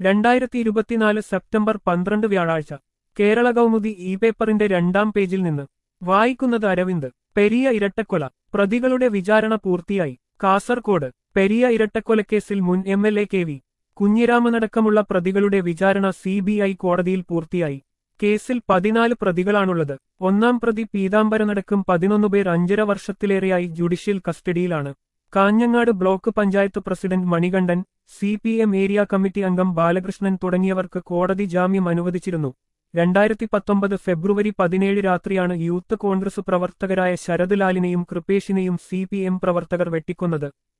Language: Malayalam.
രണ്ടായിരത്തി ഇരുപത്തിനാല് സെപ്റ്റംബർ പന്ത്രണ്ട് വ്യാഴാഴ്ച കേരള കൗമുദി ഇ പേപ്പറിന്റെ രണ്ടാം പേജിൽ നിന്ന് വായിക്കുന്നത് അരവിന്ദ് പെരിയ ഇരട്ടക്കൊല പ്രതികളുടെ വിചാരണ പൂർത്തിയായി കാസർകോട് പെരിയ ഇരട്ടക്കൊലക്കേസിൽ മുൻ M L A K V കുഞ്ഞിരാമനടക്കമുള്ള പ്രതികളുടെ വിചാരണ സി ബി ഐ കോടതിയിൽ പൂർത്തിയായി കേസിൽ പതിനാല് പ്രതികളാണുള്ളത് ഒന്നാം പ്രതി പീതാംബരനടക്കം പതിനൊന്ന് പേർ അഞ്ചര വർഷത്തിലേറെയായി ജുഡീഷ്യൽ കസ്റ്റഡിയിലാണ് Kanhangad block panchayat president Manikandan C P M area committee അംഗം ബാലകൃഷ്ണൻ തുടങ്ങിയവർക്ക് കോടതി ജാമ്യം അനുവദിച്ചിരുന്നു രണ്ടായിരത്തി പത്തൊമ്പത് ഫെബ്രുവരി പതിനേഴ് രാത്രിയാണ് യൂത്ത് കോൺഗ്രസ് പ്രവർത്തകരായ ശരത് ലാലിനെയും കൃപേഷിനെയും സി പി എം പ്രവർത്തകർ വെട്ടിക്കൊന്നത്